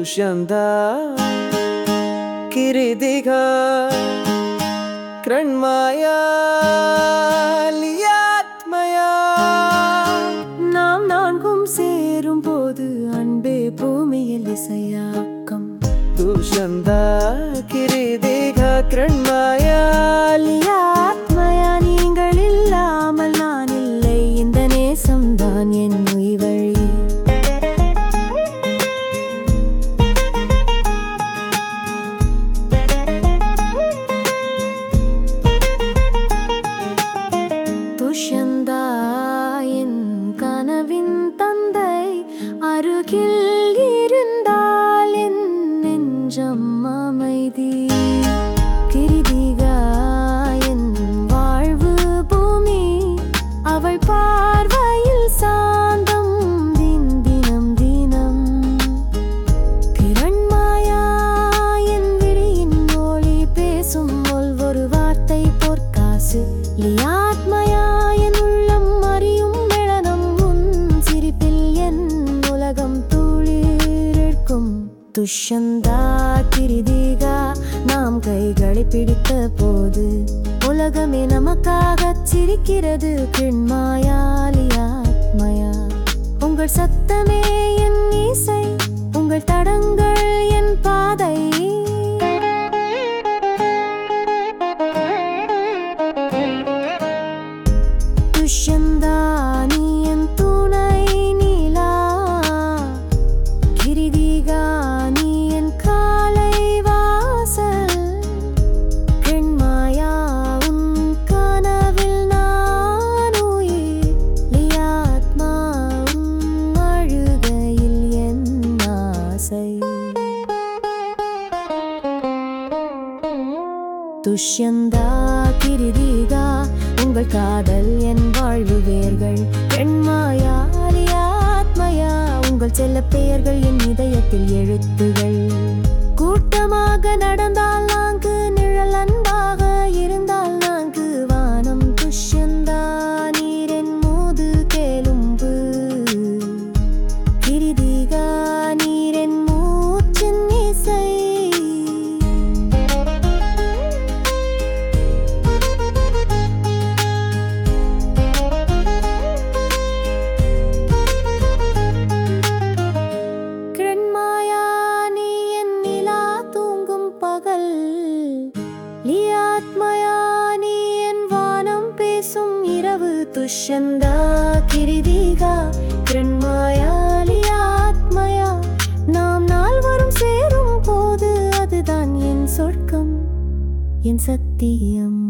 दुष्यन्ता किरीदिघा कृण्माया लियात्मया நாம் நான்கும் சேரும் போது அன்பே பூமியில் இசையாக்கம் दुष्यन्ता किरीदिघा कृण्माया ஆத்மயா நீங்கள் இல்லாமல் நான் இல்லை இந்த நேசம்தான் என் உயிர்வழி துஷந்தா என் கனவின் தந்தை அருகில் இருந்தால் என் நெஞ்சம் அமைதி கிருதிகா என் வாழ்வு பூமி அவள் பார்வையில் சாந்தம் தின் தினம் தினம் கிரண்மாயா என் விழியின் மொழி பேசும் ஒவ்வொரு வார்த்தை பொற்காசு லியாத்மயா என் உள்ளம் அறியும் மெளனம் உன் சிரிப்பில் என் உலகம் துளிர்க்கும் துஷந்தா கிருதிகா நாம் கைகளை பிடித்த போது உலகமே நமக்காகச் சிரிக்கிறது கிண்மாயா லியாத்மயா உங்கள் சத்தமே என் இசை உங்கள் தடங்கள் என் பாதை துஷ்யந்தா நீ என் துணை நீலா கிரிதிகா நீ என் காலை வாசல் பெண்மாயா உன் கனவில் நான் உயிர் லியாத்மா உன் அழுகையில் என் ஆசை துஷ்யந்தா கிருதிகா உங்கள் காதல் என் வாழ்வு வேர்கள் பெண்மாயா லியாத்மயா உங்கள் செல்ல பெயர்கள் என் இதயத்தில் எழுத்துகள் கூட்டமாக நடந்தால் நான்கு நிழல் அன்பாக இருந்தால் நான்கு வானம் துஷ்யந்தா நீரின் மூது கேளும்பு கிருதிகா நீரின் மூச்சின் இசை கிரண்மாயா நீ என் நிலா தூங்கும் பகல் லியாத்மயா நீ என் வானம் பேசும் இரவு துஷந்தா கிருதிகா கிரண்மாயா லியாத்மயா நாம் நால்வரும் சேரும் போது அதுதான் என் சொர்க்கம் என் சத்தியம்